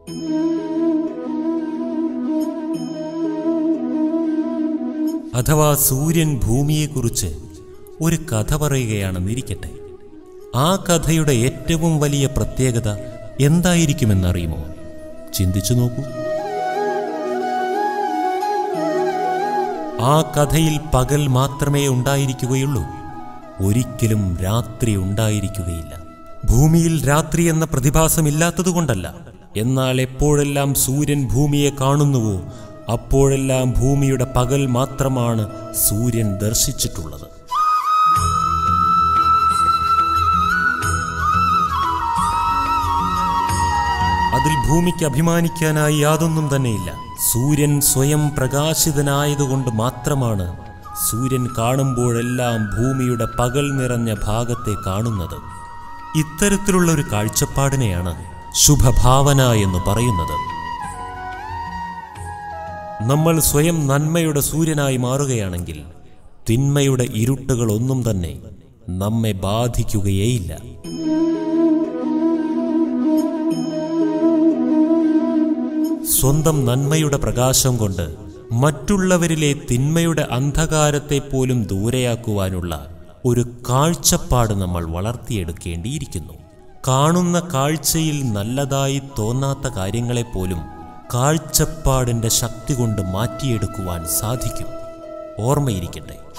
അഥവാ സൂര്യൻ ഭൂമിയെക്കുറിച്ച് ഒരു കഥ പറയുകയാണെന്നിരിക്കട്ടെ ആ കഥയുടെ ഏറ്റവും വലിയ പ്രത്യേകത എന്തായിരിക്കുമെന്നറിയുമോ ചിന്തിച്ചു നോക്കൂ ആ കഥയിൽ പകൽ മാത്രമേ ഉണ്ടായിരിക്കുകയുള്ളൂ ഒരിക്കലും രാത്രി ഉണ്ടായിരിക്കുകയില്ല ഭൂമിയിൽ രാത്രി എന്ന പ്രതിഭാസമില്ലാത്തതുകൊണ്ടല്ല എന്നാൽ എപ്പോഴെല്ലാം സൂര്യൻ ഭൂമിയെ കാണുന്നുവോ അപ്പോഴെല്ലാം ഭൂമിയുടെ പകൽ മാത്രമാണ് സൂര്യൻ ദർശിച്ചിട്ടുള്ളത് അതിൽ ഭൂമിക്ക് അഭിമാനിക്കാനായി യാതൊന്നും തന്നെയില്ല സൂര്യൻ സ്വയം പ്രകാശിതനായതുകൊണ്ട് മാത്രമാണ് സൂര്യൻ കാണുമ്പോഴെല്ലാം ഭൂമിയുടെ പകൽ നിറഞ്ഞ ഭാഗത്തെ കാണുന്നത് ഇത്തരത്തിലുള്ള ഒരു കാഴ്ചപ്പാടിനെയാണ് ശുഭഭാവന എന്ന് പറയുന്നത് നമ്മൾ സ്വയം നന്മയുടെ സൂര്യനായി മാറുകയാണെങ്കിൽ തിന്മയുടെ ഇരുട്ടുകളൊന്നും തന്നെ നമ്മെ ബാധിക്കുകയേയില്ല സ്വന്തം നന്മയുടെ പ്രകാശം കൊണ്ട് മറ്റുള്ളവരിലെ തിന്മയുടെ അന്ധകാരത്തെ പോലും ദൂരെയാക്കുവാനുള്ള ഒരു കാഴ്ചപ്പാട് നമ്മൾ വളർത്തിയെടുക്കേണ്ടിയിരിക്കുന്നു കാണുന്ന കാഴ്ചയിൽ നല്ലതായി തോന്നാത്ത കാര്യങ്ങളെപ്പോലും കാഴ്ചപ്പാടിൻ്റെ ശക്തി കൊണ്ട് മാറ്റിയെടുക്കുവാൻ സാധിക്കും ഓർമ്മയിരിക്കട്ടെ